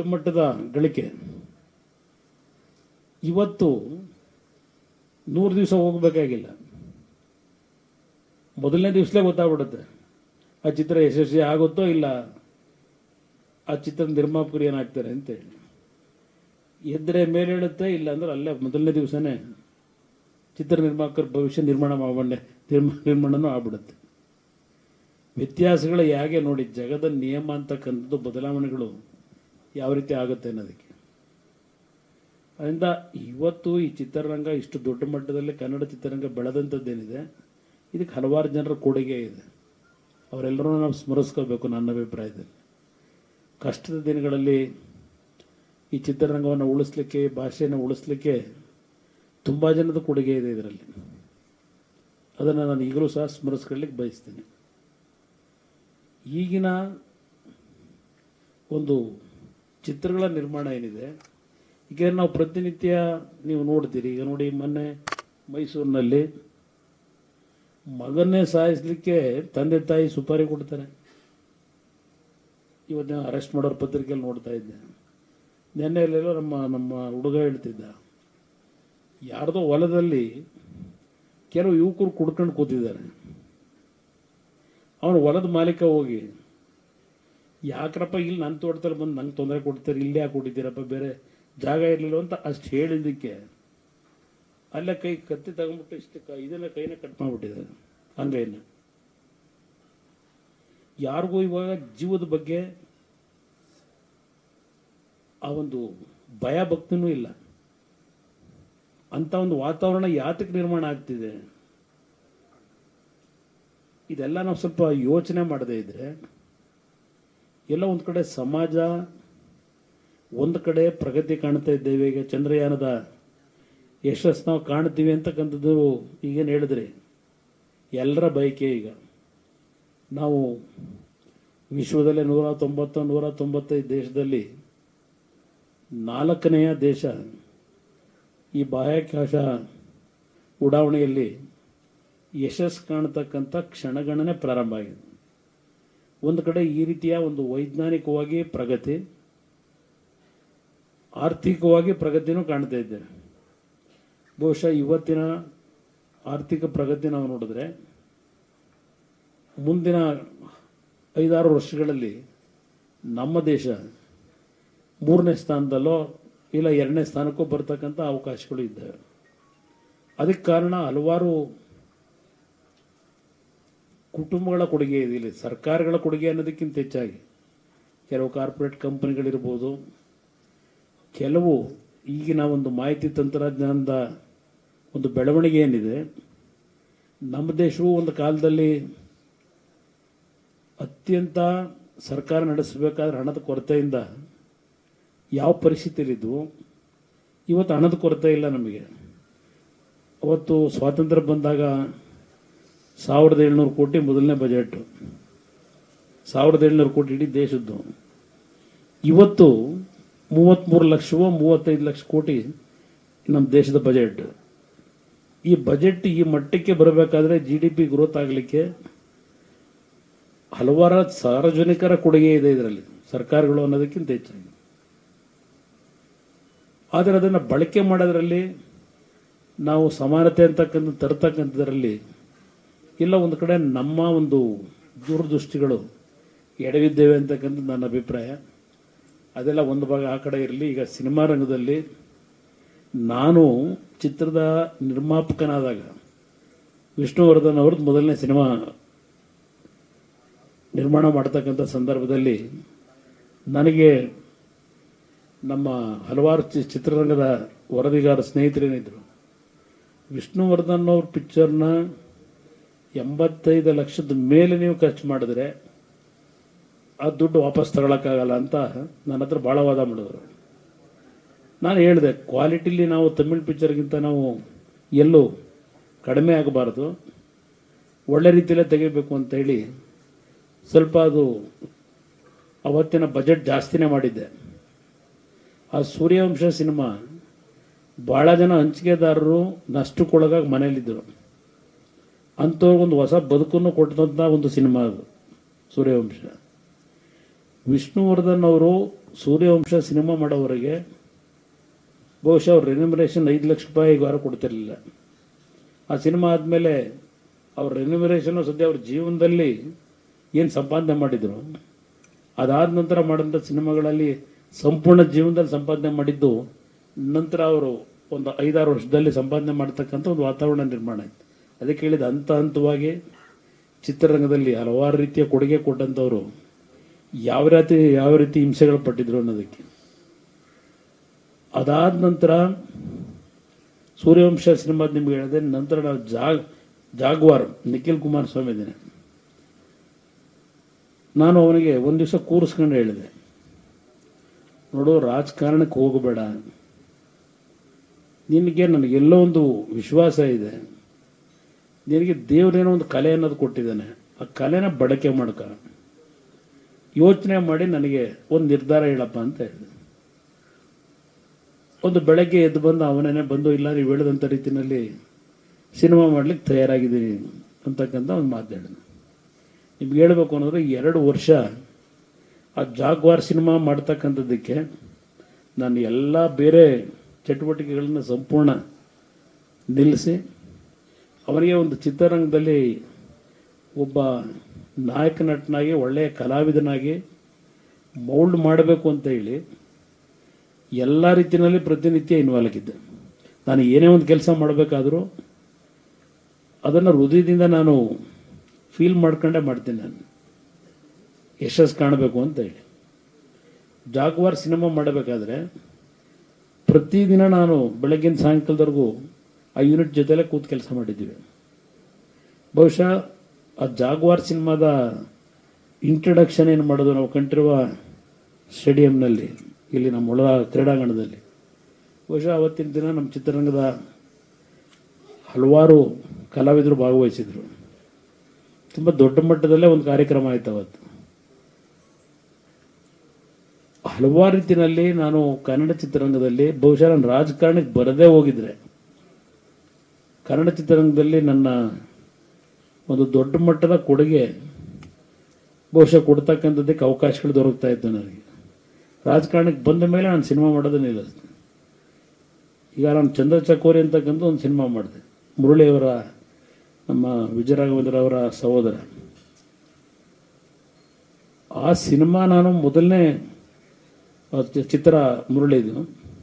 ದೊಡ್ಡ ಮಟ್ಟದ ಗಳಿಕೆ ಇವತ್ತು ನೂರು ದಿವಸ ಹೋಗಬೇಕಾಗಿಲ್ಲ ಮೊದಲನೇ ದಿವಸಲೇ ಗೊತ್ತಾಗ್ಬಿಡುತ್ತೆ ಆ ಚಿತ್ರ ಯಶಸ್ವಿ ಆಗುತ್ತೋ ಇಲ್ಲ ಆ ಚಿತ್ರ ನಿರ್ಮಾಪಕರು ಏನಾಗ್ತಾರೆ ಅಂತೇಳಿ ಎದ್ರೆ ಮೇಲೇಳುತ್ತೆ ಇಲ್ಲ ಅಂದ್ರೆ ಅಲ್ಲೇ ಮೊದಲನೇ ದಿವಸನೇ ಚಿತ್ರ ನಿರ್ಮಾಪಕರ ಭವಿಷ್ಯ ನಿರ್ಮಾಣ ಮಾಡಬಂಡೆ ನಿರ್ಮಾಣನೂ ಆಗ್ಬಿಡುತ್ತೆ ವ್ಯತ್ಯಾಸಗಳು ಹೇಗೆ ನೋಡಿ ಜಗದ ನಿಯಮ ಅಂತಕ್ಕಂಥದ್ದು ಬದಲಾವಣೆಗಳು ಯಾವ ರೀತಿ ಆಗುತ್ತೆ ಅನ್ನೋದಕ್ಕೆ ಅದರಿಂದ ಇವತ್ತು ಈ ಚಿತ್ರರಂಗ ಇಷ್ಟು ದೊಡ್ಡ ಮಟ್ಟದಲ್ಲಿ ಕನ್ನಡ ಚಿತ್ರರಂಗ ಬೆಳೆದಂಥದ್ದೇನಿದೆ ಇದಕ್ಕೆ ಹಲವಾರು ಜನರ ಕೊಡುಗೆ ಇದೆ ಅವರೆಲ್ಲರೂ ನಾವು ಸ್ಮರಿಸ್ಕೋಬೇಕು ನನ್ನ ಅಭಿಪ್ರಾಯದಲ್ಲಿ ಕಷ್ಟದ ದಿನಗಳಲ್ಲಿ ಈ ಚಿತ್ರರಂಗವನ್ನು ಉಳಿಸ್ಲಿಕ್ಕೆ ಭಾಷೆಯನ್ನು ಉಳಿಸ್ಲಿಕ್ಕೆ ತುಂಬ ಜನದ ಕೊಡುಗೆ ಇದೆ ಇದರಲ್ಲಿ ಅದನ್ನು ನಾನು ಈಗಲೂ ಸಹ ಸ್ಮರಿಸ್ಕೊಳ್ಳಿಕ್ಕೆ ಬಯಸ್ತೀನಿ ಈಗಿನ ಒಂದು ಚಿತ್ರಗಳ ನಿರ್ಮಾಣ ಏನಿದೆ ಈಗ ನಾವು ಪ್ರತಿನಿತ್ಯ ನೀವು ನೋಡ್ತೀರಿ ಈಗ ನೋಡಿ ಮೊನ್ನೆ ಮೈಸೂರಿನಲ್ಲಿ ಮಗನ್ನೇ ಸಾಯಿಸ್ಲಿಕ್ಕೆ ತಂದೆ ತಾಯಿ ಸುಪಾರಿ ಕೊಡ್ತಾರೆ ಇವತ್ತು ಅರೆಸ್ಟ್ ಮಾಡೋರ ಪತ್ರಿಕೆಯಲ್ಲಿ ನೋಡ್ತಾ ಇದ್ದೆ ನಿನ್ನೆಯಲ್ಲೆಲ್ಲೋ ನಮ್ಮ ನಮ್ಮ ಹುಡುಗ ಹೇಳ್ತಿದ್ದ ಯಾರ್ದೋ ಹೊಲದಲ್ಲಿ ಕೆಲವು ಯುವಕರು ಕುಡ್ಕೊಂಡು ಕೂತಿದ್ದಾರೆ ಅವನು ಹೊಲದ ಮಾಲೀಕ ಹೋಗಿ ಯಾಕ್ರಪ್ಪ ಇಲ್ಲಿ ನನ್ನ ತೋಟದಲ್ಲಿ ಬಂದು ನಂಗೆ ತೊಂದರೆ ಕೊಡ್ತೀರಿ ಇಲ್ಲಿ ಯಾಕೆ ಕೊಟ್ಟಿದ್ದೀರಪ್ಪ ಬೇರೆ ಜಾಗ ಇರಲಿಲ್ಲ ಅಂತ ಅಷ್ಟು ಹೇಳಿದ್ದಕ್ಕೆ ಅಲ್ಲೇ ಕೈ ಕತ್ತಿ ತಗೊಂಡ್ಬಿಟ್ಟು ಇಷ್ಟು ಕ ಇದನ್ನ ಕೈನ ಕಟ್ ಮಾಡಿಬಿಟ್ಟಿದ್ದಾರೆ ಅಂಗೈನ ಯಾರಿಗೂ ಇವಾಗ ಜೀವದ ಬಗ್ಗೆ ಆ ಒಂದು ಭಯ ಭಕ್ತಿನೂ ಇಲ್ಲ ಅಂತ ಒಂದು ವಾತಾವರಣ ಯಾತಕ್ಕೆ ನಿರ್ಮಾಣ ಆಗ್ತಿದೆ ಇದೆಲ್ಲ ನಾವು ಸ್ವಲ್ಪ ಯೋಚನೆ ಮಾಡದೇ ಇದ್ರೆ ಎಲ್ಲ ಒಂದು ಕಡೆ ಸಮಾಜ ಒಂದು ಕಡೆ ಪ್ರಗತಿ ಕಾಣ್ತಾ ಇದ್ದೇವೆ ಈಗ ಚಂದ್ರಯಾನದ ಯಶಸ್ಸು ನಾವು ಕಾಣ್ತೀವಿ ಅಂತಕ್ಕಂಥದ್ದು ಈಗೇನು ಹೇಳಿದ್ರಿ ಎಲ್ಲರ ಬಯಕೆ ಈಗ ನಾವು ವಿಶ್ವದಲ್ಲೇ ನೂರ ತೊಂಬತ್ತು ನೂರ ತೊಂಬತ್ತೈದು ದೇಶದಲ್ಲಿ ನಾಲ್ಕನೆಯ ದೇಶ ಈ ಬಾಹ್ಯಾಕಾಶ ಉಡಾವಣೆಯಲ್ಲಿ ಯಶಸ್ಸು ಕಾಣತಕ್ಕಂಥ ಕ್ಷಣಗಣನೆ ಪ್ರಾರಂಭ ಆಗಿದೆ ಒಂದು ಕಡೆ ಈ ರೀತಿಯ ಒಂದು ವೈಜ್ಞಾನಿಕವಾಗಿ ಪ್ರಗತಿ ಆರ್ಥಿಕವಾಗಿ ಪ್ರಗತಿನೂ ಕಾಣ್ತಾ ಇದ್ದೇವೆ ಬಹುಶಃ ಇವತ್ತಿನ ಆರ್ಥಿಕ ಪ್ರಗತಿ ನಾವು ನೋಡಿದ್ರೆ ಮುಂದಿನ ಐದಾರು ವರ್ಷಗಳಲ್ಲಿ ನಮ್ಮ ದೇಶ ಮೂರನೇ ಸ್ಥಾನದಲ್ಲೋ ಇಲ್ಲ ಎರಡನೇ ಸ್ಥಾನಕ್ಕೂ ಬರ್ತಕ್ಕಂಥ ಅವಕಾಶಗಳು ಇದ್ದಾವೆ ಅದಕ್ಕೆ ಕಾರಣ ಹಲವಾರು ಕುಟುಂಬಗಳ ಕೊಡುಗೆ ಇದೆ ಇಲ್ಲಿ ಸರ್ಕಾರಗಳ ಕೊಡುಗೆ ಅನ್ನೋದಕ್ಕಿಂತ ಹೆಚ್ಚಾಗಿ ಕೆಲವು ಕಾರ್ಪೊರೇಟ್ ಕಂಪನಿಗಳಿರ್ಬೋದು ಕೆಲವು ಈಗಿನ ಒಂದು ಮಾಹಿತಿ ತಂತ್ರಜ್ಞಾನದ ಒಂದು ಬೆಳವಣಿಗೆ ಏನಿದೆ ನಮ್ಮ ದೇಶವು ಒಂದು ಕಾಲದಲ್ಲಿ ಅತ್ಯಂತ ಸರ್ಕಾರ ನಡೆಸಬೇಕಾದ್ರೆ ಹಣದ ಕೊರತೆಯಿಂದ ಯಾವ ಪರಿಸ್ಥಿತಿಯಲ್ಲಿದ್ವು ಇವತ್ತು ಹಣದ ಕೊರತೆ ಇಲ್ಲ ನಮಗೆ ಅವತ್ತು ಸ್ವಾತಂತ್ರ್ಯ ಬಂದಾಗ ಸಾವಿರದ ಏಳ್ನೂರು ಕೋಟಿ ಮೊದಲನೇ ಬಜೆಟ್ ಸಾವಿರದ ಏಳ್ನೂರು ಕೋಟಿ ಇಡೀ ದೇಶದ್ದು ಇವತ್ತು ಮೂವತ್ತ್ಮೂರು ಲಕ್ಷವೋ ಮೂವತ್ತೈದು ಲಕ್ಷ ಕೋಟಿ ನಮ್ಮ ದೇಶದ ಬಜೆಟ್ ಈ ಬಜೆಟ್ ಈ ಮಟ್ಟಕ್ಕೆ ಬರಬೇಕಾದ್ರೆ ಜಿ ಡಿ ಪಿ ಗ್ರೋತ್ ಆಗಲಿಕ್ಕೆ ಹಲವಾರು ಸಾರ್ವಜನಿಕರ ಕೊಡುಗೆ ಇದೆ ಇದರಲ್ಲಿ ಸರ್ಕಾರಗಳು ಅನ್ನೋದಕ್ಕಿಂತ ಹೆಚ್ಚಾಗಿ ಆದರೆ ಅದನ್ನು ಬಳಕೆ ಮಾಡೋದ್ರಲ್ಲಿ ನಾವು ಸಮಾನತೆ ಅಂತಕ್ಕಂಥ ತರ್ತಕ್ಕಂಥದ್ರಲ್ಲಿ ಇಲ್ಲ ಒಂದು ಕಡೆ ನಮ್ಮ ಒಂದು ದೂರದೃಷ್ಟಿಗಳು ಎಡವಿದ್ದೇವೆ ಅಂತಕ್ಕಂಥದ್ದು ನನ್ನ ಅಭಿಪ್ರಾಯ ಅದೆಲ್ಲ ಒಂದು ಭಾಗ ಆ ಕಡೆ ಇರಲಿ ಈಗ ಸಿನಿಮಾ ರಂಗದಲ್ಲಿ ನಾನು ಚಿತ್ರದ ನಿರ್ಮಾಪಕನಾದಾಗ ವಿಷ್ಣುವರ್ಧನ್ ಅವ್ರದ್ದು ಮೊದಲನೇ ಸಿನಿಮಾ ನಿರ್ಮಾಣ ಮಾಡ್ತಕ್ಕಂಥ ಸಂದರ್ಭದಲ್ಲಿ ನನಗೆ ನಮ್ಮ ಹಲವಾರು ಚಿ- ಚಿತ್ರರಂಗದ ವರದಿಗಾರ ಸ್ನೇಹಿತರೇನಿದ್ರು ವಿಷ್ಣುವರ್ಧನ್ ಅವ್ರ ಪಿಕ್ಚರ್ನ ಎಂಬತ್ತೈದು ಲಕ್ಷದ ಮೇಲೆ ನೀವು ಖರ್ಚು ಮಾಡಿದ್ರೆ ಆ ದುಡ್ಡು ವಾಪಸ್ ತಗೊಳಕ್ಕಾಗಲ್ಲ ಅಂತ ನನ್ನ ಹತ್ರ ಭಾಳ ವಾದ ಮಾಡಿದ್ರು ನಾನು ಹೇಳಿದೆ ಕ್ವಾಲಿಟಿಲಿ ನಾವು ತಮಿಳ್ ಪಿಕ್ಚರ್ಗಿಂತ ನಾವು ಎಲ್ಲೂ ಕಡಿಮೆ ಆಗಬಾರ್ದು ಒಳ್ಳೆ ರೀತಿಯಲ್ಲೇ ತೆಗಿಬೇಕು ಅಂತ ಹೇಳಿ ಸ್ವಲ್ಪ ಅದು ಅವತ್ತಿನ ಬಜೆಟ್ ಜಾಸ್ತಿನೇ ಮಾಡಿದ್ದೆ ಆ ಸೂರ್ಯವಂಶ ಸಿನಿಮಾ ಭಾಳ ಜನ ಹಂಚಿಕೆದಾರರು ನಷ್ಟಕ್ಕೊಳಗಾಗಿ ಮನೆಯಲ್ಲಿದ್ದರು ಅಂಥವ್ರಿಗೊಂದು ಹೊಸ ಬದುಕನ್ನು ಕೊಟ್ಟಂಥ ಒಂದು ಸಿನಿಮಾ ಅದು ಸೂರ್ಯವಂಶ ವಿಷ್ಣುವರ್ಧನ್ ಅವರು ಸೂರ್ಯವಂಶ ಸಿನಿಮಾ ಮಾಡೋವರೆಗೆ ಬಹುಶಃ ಅವ್ರ ರೆನ್ಯುಮರೇಷನ್ ಐದು ಲಕ್ಷ ರೂಪಾಯಿ ವಾರ ಕೊಡ್ತಿರ್ಲಿಲ್ಲ ಆ ಸಿನಿಮಾ ಆದಮೇಲೆ ಅವ್ರ ರೆನ್ಯುಮರೇಷನ್ ಸದ್ಯ ಅವ್ರ ಜೀವನದಲ್ಲಿ ಏನು ಸಂಪಾದನೆ ಮಾಡಿದ್ರು ಅದಾದ ನಂತರ ಮಾಡಿದಂಥ ಸಿನಿಮಾಗಳಲ್ಲಿ ಸಂಪೂರ್ಣ ಜೀವನದಲ್ಲಿ ಸಂಪಾದನೆ ಮಾಡಿದ್ದು ನಂತರ ಅವರು ಒಂದು ಐದಾರು ವರ್ಷದಲ್ಲಿ ಸಂಪಾದನೆ ಮಾಡ್ತಕ್ಕಂಥ ಒಂದು ವಾತಾವರಣ ನಿರ್ಮಾಣ ಆಯ್ತು ಅದಕ್ಕೆ ಹೇಳಿದ ಹಂತ ಹಂತವಾಗಿ ಚಿತ್ರರಂಗದಲ್ಲಿ ಹಲವಾರು ರೀತಿಯ ಕೊಡುಗೆ ಕೊಟ್ಟಂಥವ್ರು ಯಾವ ರೀತಿ ಯಾವ ರೀತಿ ಹಿಂಸೆಗಳು ಪಟ್ಟಿದ್ರು ಅನ್ನೋದಕ್ಕೆ ಅದಾದ ನಂತರ ಸೂರ್ಯವಂಶ ಸಿನಿಮಾದ ನಿಮ್ಗೆ ಹೇಳಿದೆ ನಂತರ ನಾವು ಜಾಗ್ ಜಾಗ್ವಾರ್ ನಿಖಿಲ್ ಕುಮಾರಸ್ವಾಮಿ ಇದ್ದೇನೆ ನಾನು ಅವನಿಗೆ ಒಂದು ದಿವಸ ಕೂರಿಸ್ಕೊಂಡು ಹೇಳಿದೆ ನೋಡು ರಾಜಕಾರಣಕ್ಕೆ ಹೋಗಬೇಡ ನಿನಗೆ ನನಗೆಲ್ಲೋ ಒಂದು ವಿಶ್ವಾಸ ಇದೆ ನಿನಗೆ ದೇವರೇನೋ ಒಂದು ಕಲೆ ಅನ್ನೋದು ಕೊಟ್ಟಿದ್ದಾನೆ ಆ ಕಲೆನ ಬಳಕೆ ಮಾಡ್ಕ ಯೋಚನೆ ಮಾಡಿ ನನಗೆ ಒಂದು ನಿರ್ಧಾರ ಹೇಳಪ್ಪ ಅಂತ ಹೇಳಿದೆ ಒಂದು ಬೆಳಗ್ಗೆ ಎದ್ದು ಬಂದು ಅವನೇನೆ ಬಂದು ಇಲ್ಲ ನೀವು ಹೇಳಿದಂಥ ರೀತಿಯಲ್ಲಿ ಸಿನಿಮಾ ಮಾಡ್ಲಿಕ್ಕೆ ತಯಾರಾಗಿದ್ದೀನಿ ಅಂತಕ್ಕಂಥ ಒಂದು ಮಾತಾಡಿದ ನಿಮ್ಗೆ ಹೇಳ್ಬೇಕು ಅನ್ನೋದ್ರೆ ಎರಡು ವರ್ಷ ಆ ಜಾಗ್ವಾರ್ ಸಿನಿಮಾ ಮಾಡ್ತಕ್ಕಂಥದ್ದಕ್ಕೆ ನಾನು ಎಲ್ಲ ಬೇರೆ ಚಟುವಟಿಕೆಗಳನ್ನ ಸಂಪೂರ್ಣ ನಿಲ್ಲಿಸಿ ಅವನಿಗೆ ಒಂದು ಚಿತ್ರರಂಗದಲ್ಲಿ ಒಬ್ಬ ನಾಯಕ ನಟನಾಗಿ ಒಳ್ಳೆಯ ಕಲಾವಿದನಾಗಿ ಮೌಲ್ಡ್ ಮಾಡಬೇಕು ಅಂತ ಹೇಳಿ ಎಲ್ಲ ರೀತಿಯಲ್ಲಿ ಪ್ರತಿನಿತ್ಯ ಇನ್ವಾಲ್ವ್ ಆಗಿದ್ದೆ ನಾನು ಏನೇ ಒಂದು ಕೆಲಸ ಮಾಡಬೇಕಾದ್ರೂ ಅದನ್ನು ಹೃದಯದಿಂದ ನಾನು ಫೀಲ್ ಮಾಡ್ಕೊಂಡೇ ಮಾಡ್ತೀನಿ ನಾನು ಯಶಸ್ಸು ಕಾಣಬೇಕು ಅಂತ ಹೇಳಿ ಜಾಗ್ವಾರ್ ಸಿನಿಮಾ ಮಾಡಬೇಕಾದ್ರೆ ಪ್ರತಿದಿನ ನಾನು ಬೆಳಗ್ಗಿನ ಸಾಯಂಕಾಲದವರೆಗೂ ಆ ಯೂನಿಟ್ ಜೊತೆಲೆ ಕೂತು ಕೆಲಸ ಮಾಡಿದ್ದೀವಿ ಬಹುಶಃ ಆ ಜಾಗ್ವಾರ್ ಸಿನಿಮಾದ ಇಂಟ್ರಡಕ್ಷನ್ ಏನು ಮಾಡೋದು ನಾವು ಕಂಡಿರುವ ಸ್ಟೇಡಿಯಂನಲ್ಲಿ ಇಲ್ಲಿ ನಮ್ಮ ಒಳ ಕ್ರೀಡಾಂಗಣದಲ್ಲಿ ಬಹುಶಃ ಅವತ್ತಿನ ದಿನ ನಮ್ಮ ಚಿತ್ರರಂಗದ ಹಲವಾರು ಕಲಾವಿದರು ಭಾಗವಹಿಸಿದರು ತುಂಬ ದೊಡ್ಡ ಮಟ್ಟದಲ್ಲೇ ಒಂದು ಕಾರ್ಯಕ್ರಮ ಆಯ್ತು ಅವತ್ತು ಹಲವಾರು ರೀತಿಯಲ್ಲಿ ನಾನು ಕನ್ನಡ ಚಿತ್ರರಂಗದಲ್ಲಿ ಬಹುಶಃ ನಾನು ರಾಜಕಾರಣಕ್ಕೆ ಬರದೇ ಹೋಗಿದ್ರೆ ಕನ್ನಡ ಚಿತ್ರರಂಗದಲ್ಲಿ ನನ್ನ ಒಂದು ದೊಡ್ಡ ಮಟ್ಟದ ಕೊಡುಗೆ ಬಹುಶಃ ಕೊಡ್ತಕ್ಕಂಥದ್ದಕ್ಕೆ ಅವಕಾಶಗಳು ದೊರಕ್ತಾ ಇತ್ತು ನನಗೆ ರಾಜಕಾರಣಕ್ಕೆ ಬಂದ ಮೇಲೆ ನಾನು ಸಿನಿಮಾ ಮಾಡೋದೇ ನಿಲ್ಲಿಸ್ತೀನಿ ಈಗ ನಾನು ಚಂದ್ರ ಚಕೋರಿ ಅಂತಕ್ಕಂಥ ಒಂದು ಸಿನಿಮಾ ಮಾಡಿದೆ ಮುರಳಿಯವರ ನಮ್ಮ ವಿಜಯರಾಘವೇಂದ್ರ ಅವರ ಸಹೋದರ ಆ ಸಿನಿಮಾ ನಾನು ಮೊದಲನೇ ಆ ಚಿ- ಚಿತ್ರ ಮುರಳಿದು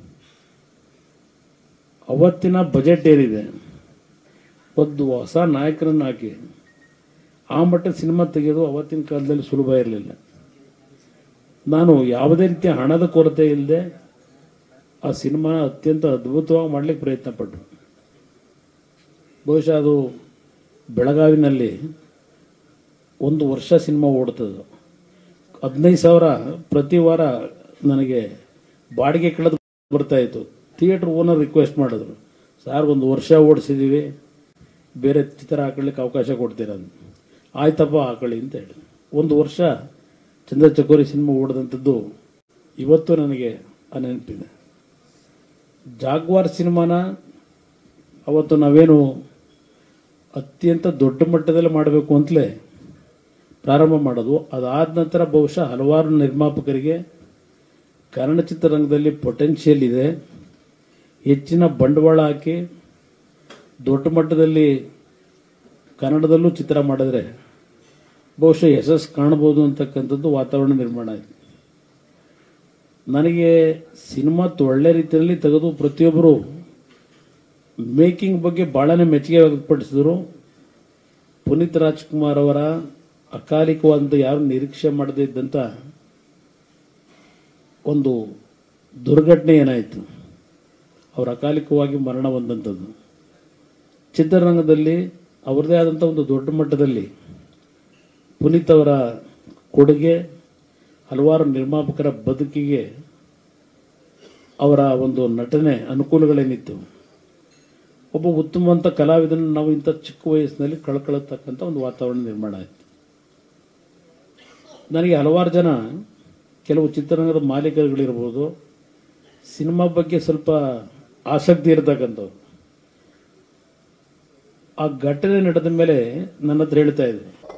ಅವತ್ತಿನ ಬಜೆಟ್ ಏನಿದೆ ಒಂದು ಹೊಸ ನಾಯಕರನ್ನು ಹಾಕಿ ಆ ಮಟ್ಟದ ಸಿನಿಮಾ ತೆಗೆಯೋದು ಅವತ್ತಿನ ಕಾಲದಲ್ಲಿ ಸುಲಭ ಇರಲಿಲ್ಲ ನಾನು ಯಾವುದೇ ರೀತಿಯ ಹಣದ ಕೊರತೆ ಇಲ್ಲದೆ ಆ ಸಿನಿಮಾ ಅತ್ಯಂತ ಅದ್ಭುತವಾಗಿ ಮಾಡಲಿಕ್ಕೆ ಪ್ರಯತ್ನ ಪಟ್ಟರು ಬಹುಶಃ ಅದು ಬೆಳಗಾವಿನಲ್ಲಿ ಒಂದು ವರ್ಷ ಸಿನಿಮಾ ಓಡ್ತದೆ ಹದಿನೈದು ಸಾವಿರ ಪ್ರತಿ ವಾರ ನನಗೆ ಬಾಡಿಗೆ ಕಳೆದು ಬರ್ತಾ ಇತ್ತು ಥಿಯೇಟ್ರ್ ಓನರ್ ರಿಕ್ವೆಸ್ಟ್ ಮಾಡಿದ್ರು ಸರ್ ಒಂದು ವರ್ಷ ಓಡಿಸಿದ್ದೀವಿ ಬೇರೆ ಚಿತ್ರ ಹಾಕೊಳ್ಳಿಕ್ಕೆ ಅವಕಾಶ ಕೊಡ್ತೀರ ಅಂತ ಆಯ್ತಪ್ಪ ಹಾಕೊಳ್ಳಿ ಅಂತ ಹೇಳಿ ಒಂದು ವರ್ಷ ಚಂದ್ರ ಚಕೋರಿ ಸಿನಿಮಾ ಓಡಿದಂಥದ್ದು ಇವತ್ತು ನನಗೆ ಆ ನೆನಪಿದೆ ಜಾಗ್ವಾರ್ ಸಿನಿಮಾನ ಅವತ್ತು ನಾವೇನು ಅತ್ಯಂತ ದೊಡ್ಡ ಮಟ್ಟದಲ್ಲಿ ಮಾಡಬೇಕು ಅಂತಲೇ ಪ್ರಾರಂಭ ಮಾಡೋದು ಅದಾದ ನಂತರ ಬಹುಶಃ ಹಲವಾರು ನಿರ್ಮಾಪಕರಿಗೆ ಕನ್ನಡ ಚಿತ್ರರಂಗದಲ್ಲಿ ಪೊಟೆನ್ಷಿಯಲ್ ಇದೆ ಹೆಚ್ಚಿನ ಬಂಡವಾಳ ಹಾಕಿ ದೊಡ್ಡ ಮಟ್ಟದಲ್ಲಿ ಕನ್ನಡದಲ್ಲೂ ಚಿತ್ರ ಮಾಡಿದ್ರೆ ಬಹುಶಃ ಯಶಸ್ಸು ಕಾಣ್ಬೋದು ಅಂತಕ್ಕಂಥದ್ದು ವಾತಾವರಣ ನಿರ್ಮಾಣ ಆಯಿತು ನನಗೆ ಸಿನಿಮಾ ಒಳ್ಳೆ ರೀತಿಯಲ್ಲಿ ತೆಗೆದು ಪ್ರತಿಯೊಬ್ಬರು ಮೇಕಿಂಗ್ ಬಗ್ಗೆ ಭಾಳನೇ ಮೆಚ್ಚುಗೆ ವ್ಯಕ್ತಪಡಿಸಿದರು ಪುನೀತ್ ರಾಜ್ಕುಮಾರ್ ಅವರ ಅಕಾಲಿಕವಾದಂಥ ಯಾರು ನಿರೀಕ್ಷೆ ಮಾಡದೇ ಇದ್ದಂಥ ಒಂದು ದುರ್ಘಟನೆ ಏನಾಯಿತು ಅವರು ಅಕಾಲಿಕವಾಗಿ ಮರಣ ಹೊಂದಂಥದ್ದು ಚಿತ್ರರಂಗದಲ್ಲಿ ಅವರದೇ ಆದಂಥ ಒಂದು ದೊಡ್ಡ ಮಟ್ಟದಲ್ಲಿ ಪುನೀತ್ ಅವರ ಕೊಡುಗೆ ಹಲವಾರು ನಿರ್ಮಾಪಕರ ಬದುಕಿಗೆ ಅವರ ಒಂದು ನಟನೆ ಅನುಕೂಲಗಳೇನಿತ್ತು ಒಬ್ಬ ಉತ್ತಮವಂತ ಕಲಾವಿದನ ನಾವು ಇಂಥ ಚಿಕ್ಕ ವಯಸ್ಸಿನಲ್ಲಿ ಕಳ್ಕೊಳ್ಳತಕ್ಕಂಥ ಒಂದು ವಾತಾವರಣ ನಿರ್ಮಾಣ ಆಯಿತು ನನಗೆ ಹಲವಾರು ಜನ ಕೆಲವು ಚಿತ್ರರಂಗದ ಮಾಲೀಕರುಗಳಿರ್ಬೋದು ಸಿನಿಮಾ ಬಗ್ಗೆ ಸ್ವಲ್ಪ ಆಸಕ್ತಿ ಇರತಕ್ಕಂಥವ್ರು ಆ ಘಟನೆ ನಡೆದ ಮೇಲೆ ನನ್ನ ಹತ್ರ ಹೇಳ್ತಾ ಇದ್ರು